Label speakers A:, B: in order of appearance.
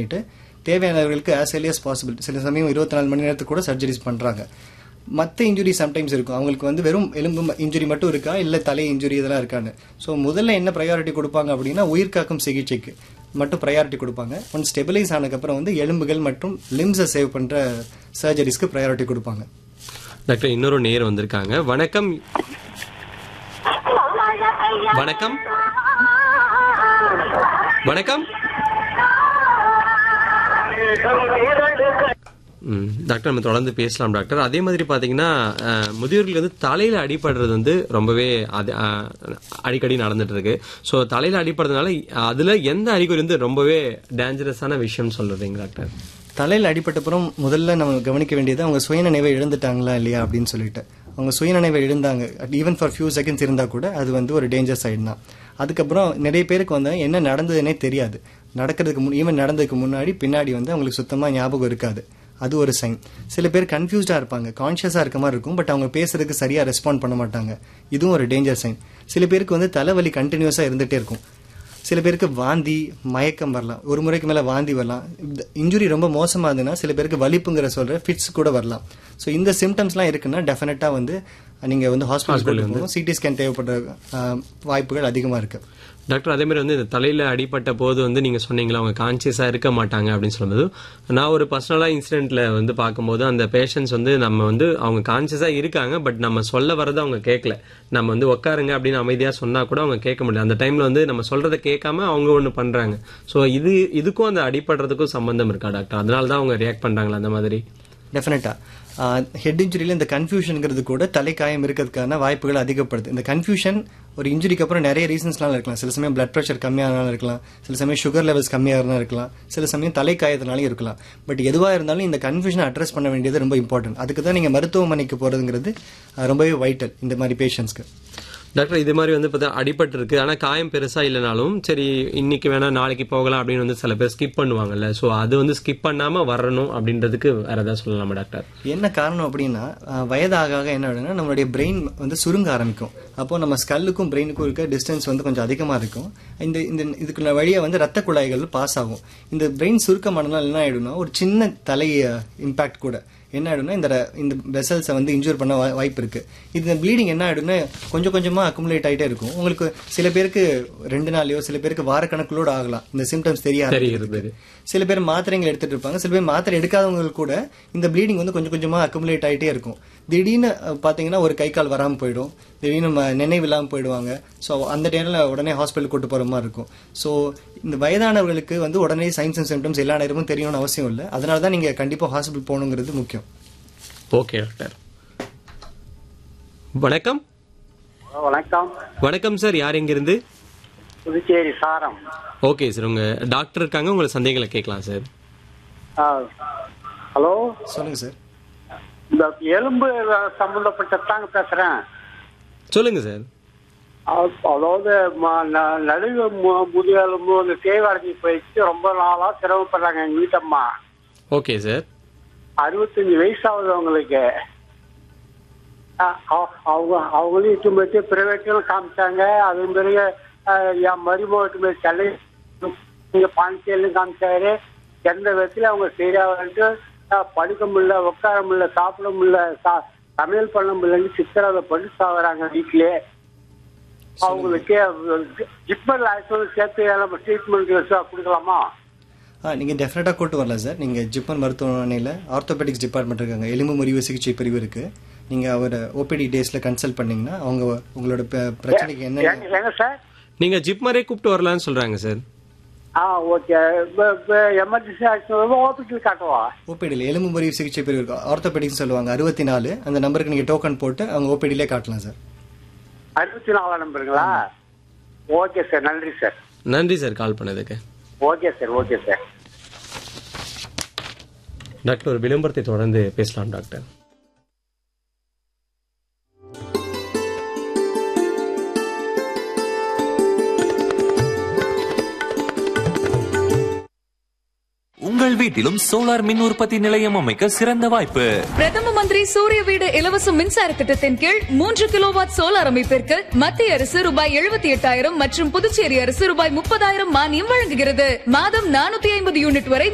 A: பண்ணிட்டு தேவையானவர்களுக்கு as early as possible சில சமயம் இருபத்தி நாலு மணி நேரத்துக்கு கூட சர்ஜரிஸ் பண்றாங்க மற்ற இன்ஜுரி சம்டைம்ஸ் இருக்கும் அவங்களுக்கு வந்து வெறும் எலும்பு இன்ஜுரி மட்டும் இருக்கா இல்லை தலை இன்ஜுரி இதெல்லாம் இருக்கான்னு ஸோ முதல்ல என்ன ப்ரையாரிட்டி கொடுப்பாங்க அப்படின்னா உயிர்காக்கும் சிகிச்சைக்கு மட்டும் ப்ரையாரிட்டி கொடுப்பாங்க ஒன் ஸ்டெபிலைஸ் ஆனதுக்கப்புறம் வந்து எலும்புகள் மற்றும் லிம்ஸை சேவ் பண்ணுற சர்ஜரிஸ்க்கு ப்ரையாரிட்டி கொடுப்பாங்க
B: டாக்டர் இன்னொரு நேர் வந்திருக்காங்க வணக்கம் வணக்கம் வணக்கம் ம், டாக்டர் நம்ம தொடர்ந்து பேசலாம் டாக்டர் அதே மாதிரி பாத்தீங்கன்னா அஹ், முதியோர்களுக்கு வந்து தலையில அடிபடுறது வந்து ரொம்பவே அது, அஹ், அடிக்கடி நடந்துட்டு இருக்கு ஸோ தலையில அடிபடுறதுனால அதுல எந்த அறிகுறி வந்து ரொம்பவே டேஞ்சரஸான விஷயம் சொல்றீங்க டாக்டர்
A: தலையில் அடிபட்டப்புறம் முதல்ல நம்ம கவனிக்க வேண்டியது அவங்க சுயநினைவை இழந்துட்டாங்களா இல்லையா அப்படின்னு சொல்லிட்டு அவங்க சுயநினைவை இழந்தாங்க ஈவன் ஃபார் ஃபியூ செகண்ட்ஸ் இருந்தால் கூட அது வந்து ஒரு டேஞ்சர் சைடு தான் அதுக்கப்புறம் நிறைய பேருக்கு வந்து என்ன நடந்ததுன்னே தெரியாது நடக்கிறதுக்கு முன் ஈவன் நடந்ததுக்கு முன்னாடி பின்னாடி வந்து அவங்களுக்கு சுத்தமாக ஞாபகம் இருக்காது அது ஒரு சைன் சில பேர் கன்ஃபியூஸ்டாக இருப்பாங்க கான்ஷியஸாக இருக்க மாதிரி இருக்கும் பட் அவங்க பேசுறதுக்கு சரியாக ரெஸ்பாண்ட் பண்ண மாட்டாங்க இதுவும் ஒரு டேஞ்சர் சைன் சில பேருக்கு வந்து தலைவலி கண்டினியூஸாக இருந்துகிட்டே இருக்கும் சில பேருக்கு வாந்தி மயக்கம் வரலாம் ஒரு முறைக்கு மேல வாந்தி வரலாம் இன்ஜுரி ரொம்ப மோசமா இருந்ததுன்னா சில பேருக்கு வலிப்புங்கிற சொல்ற ஃபிட்ஸ் கூட வரலாம் ஸோ இந்த சிம்டம்ஸ்லாம் இருக்குன்னா டெஃபினட்டா வந்து நீங்க வந்து ஹாஸ்பிட்டல் போகும் சிடி ஸ்கேன் தேவைப்படுற ஆஹ், வாய்ப்புகள் அதிகமா இருக்கு
B: டாக்டர் அதே மாதிரி வந்து இந்த தலையில அடிபட்ட போது வந்து நீங்க சொன்னீங்களா அவங்க கான்சியஸா இருக்க மாட்டாங்க அப்படின்னு சொல்லும்போது நான் ஒரு பர்சனலா இன்சிடென்ட்ல வந்து பார்க்கும்போது அந்த பேஷண்ட்ஸ் வந்து நம்ம வந்து அவங்க கான்சியஸா இருக்காங்க பட் நம்ம சொல்ல வரதை அவங்க கேட்கல நம்ம வந்து உட்காருங்க அப்படின்னு அமைதியா சொன்னா கூட அவங்க கேட்க முடியல அந்த டைம்ல வந்து நம்ம சொல்றதை கேட்காம அவங்க ஒண்ணு பண்றாங்க சோ இது இதுக்கும் அந்த அடிபடுறதுக்கும் சம்பந்தம் இருக்கா டாக்டர் அதனால தான் அவங்க ரியாக்ட் பண்றாங்களா அந்த மாதிரி
A: டெஃபினட்டா ஹெட் இன்ஜுரியில் இந்த கன்ஃபியூஷனுங்கிறது கூட தலைக்காயம் இருக்கிறதுக்கான வாய்ப்புகள் அதிகப்படுது இந்த கன்ஃபியூஷன் ஒரு இன்ஜுரிக்கு அப்புறம் நிறைய ரீசன்ஸ்னால இருக்கலாம் சில சமயம் பிளட் ப்ரெஷர் கம்மியானாலும் இருக்கலாம் சில சமயம் சுகர் லெவல்ஸ் கம்மியாக இருக்கலாம் சில சமயம் தலைக்காயத்தினாலும் இருக்கலாம் பட் எதுவாக இருந்தாலும் இந்த கன்ஃபியூஷனை அட்ரஸ் பண்ண வேண்டியது ரொம்ப இம்பார்ட்டன்ட் அதுக்கு தான் நீங்கள் மருத்துவமனைக்கு போகிறதுங்கிறது அஹ், ரொம்பவே வைட்டல் இந்த மாதிரி பேஷண்ட்ஸ்க்கு
B: டாக்டர் இது மாதிரி வந்து பார்த்தா அடிபட்டு இருக்கு ஆனா காயம் பெருசா இல்லைனாலும் சரி இன்னைக்கு வேணா நாளைக்கு போகலாம் அப்படின்னு வந்து சில பேர் ஸ்கிப் பண்ணுவாங்கல்ல சோ அது வந்து ஸ்கிப் பண்ணாம வரணும் அப்படின்றதுக்கு வேற ஏதாவது சொல்லலாமா டாக்டர்
A: என்ன காரணம் அப்படின்னா அஹ், வயதாக ஆக என்ன ஆகுதுன்னா நம்மளுடைய பிரெயின் வந்து சுருங்க ஆரம்பிக்கும் அப்போ நம்ம ஸ்கல்லுக்கும் பிரெயினுக்கும் இருக்க டிஸ்டன்ஸ் வந்து கொஞ்சம் அதிகமாக இருக்கும் இந்த இந்த இதுக்குள்ள வழியா வந்து ரத்த குழாய்கள் பாஸ் ஆகும் இந்த பிரெயின் சுருக்கமானதுனால என்ன ஆயிடும்னா ஒரு சின்ன தலை இம்பாக்ட் கூட என்ன ஆயிடும்னா இந்த ர- இந்த வெசல்ஸை வந்து இன்ஜூர் பண்ண வா- வாய்ப்பு இருக்கு இது ப்ளீடிங் என்ன ஆயிடும்னா கொஞ்சம் கொஞ்சமா அக்குமுலேட் ஆயிட்டே இருக்கும் உங்களுக்கு சில பேருக்கு ரெண்டு நாளையோ சில பேருக்கு வாரக்கணக்கிலோட ஆகலாம் இந்த சிம்டம்ஸ் தெரியாது
B: தெரிகிறது
A: சில பேர் மாத்திரைகள் எடுத்துட்டு இருப்பாங்க சில பேர் மாத்திரை எடுக்காதவங்க கூட இந்த ப்ளீடிங் வந்து கொஞ்சம் கொஞ்சமா அக்குமுலேட் ஆயிட்டே இருக்கும் திடீர்னு அஹ், பாத்தீங்கன்னா ஒரு கை கால் வராம போயிடும் திடீர்னு ம- நினைவு இல்லாம போயிடுவாங்க ஸோ அந்த டைம்ல உடனே ஹாஸ்பிட்டல் கூட்டு போற மாதிரி இருக்கும் ஸோ இந்த வயதானவர்களுக்கு வந்து உடனே சைன்ஸ் அண்ட் சிம்டம்ஸ் எல்லா நேரமும் தெரியணும்னு அவசியம் இல்லை அதனால தான் நீங்க கண்டிப்பா ஹாஸ்பிட்டல் போகணுங்கிறது முக்கியம்
B: ஓகே டாக்டர் வணக்கம்
C: வணக்கம்
B: வணக்கம் சார் யார் எங்க இருந்து
C: புதுச்சேரி சாரம்
B: ஓகே சார் உங்க டாக்டர் இருக்காங்க உங்களை சந்தேகங்களை கேட்கலாம் சார்
C: ஆ, ஹலோ
A: சொல்லுங்க சார்
C: இந்த எலும்பு சம்பந்தப்பட்டதாங்க பேசுறேன்
B: சொல்லுங்க சார்
C: அ- அதாவது ம- ந- நடுவு மு- முதுகெலும்பு இந்த தேவாரதி போயிடுச்சு ரொம்ப நாளா சிரமப்படுறாங்க எங்க வீட்டம்மா
B: ஓகே சார்
C: அறுபத்தஞ்சு வயசாகுது அவங்களுக்கு அ- அவ- அவங்க அவங்களும் இட்டு போயிட்டு பிரைவேட்ல காமிச்சாங்க அதே மாதிரி அ, என் மருமகிட்டு போய் சென்னை இங்க பாண்டிச்சேரியும் காமிச்சாரு எந்த விதத்துல அவங்க சரியாகட்டு படுக்க முடியல உட்கார முடியல சாப்பிட முடியல சா- சமையல் பண்ண முடியலன்னு சித்திரவதை பண்ணி சாகுறாங்க வீட்லயே அவங்களுக்கு ஜிப்பர் லைசன்ஸ் சேர்த்து நம்ம ட்ரீட்மெண்ட் கொடுக்கலாமா
A: ஆ நீங்கள் டெஃபினட்டாக கூட்டு வரலாம் சார் நீங்கள் ஜிப்மன் மருத்துவமனையில் ஆர்த்தோபெடிக்ஸ் டிபார்ட்மெண்ட் இருக்காங்க எலும்பு முறிவு சிகிச்சை பிரிவு இருக்கு நீங்கள் அவர் ஓபிடி டேஸில் கன்சல்ட் பண்ணீங்கன்னா அவங்க உங்களோட ப- பிரச்சனைக்கு என்ன
C: எங்க எங்க சார்
B: நீங்க ஜிப்மரே கூப்பிட்டு வரலாம்னு சொல்றாங்க சார்
C: ஆ ஓகே எமர்ஜென்சி ஆக்சிடென்ட் ஹாஸ்பிட்டல் காட்டவா
A: ஓபிடியில் எலும்பு முறிவு சிகிச்சை பிரிவு இருக்கு ஆர்த்தோபெடிக்ஸ் சொல்லுவாங்க அறுபத்தி நாலு அந்த நம்பருக்கு நீங்கள் டோக்கன் போட்டு அவங்க ஓபிடிலே காட்டலாம் சார்
C: அறுபத்தி நாலாம் நம்பருங்களா ஓகே சார் நன்றி சார்
B: நன்றி சார் கால் பண்ணதுக்கு
C: okay sir okay sir
B: doctor ஒரு விளம்பரத்தை தொடர்ந்து பேசலாம் டாக்டர்
D: உங்கள் வீட்டிலும் சோலார் மின் உற்பத்தி நிலையம் அமைக்க சிறந்த வாய்ப்பு
E: பிரதம மந்திரி சூரிய வீடு இலவச மின்சார திட்டத்தின் கீழ் மூன்று கிலோவாட் சோலார் அமைப்பிற்கு மத்திய அரசு ரூபாய் எழுபத்தி எட்டாயிரம் மற்றும் புதுச்சேரி அரசு ரூபாய் முப்பதாயிரம் மானியம் வழங்குகிறது மாதம் நானூத்தி ஐம்பது யூனிட் வரை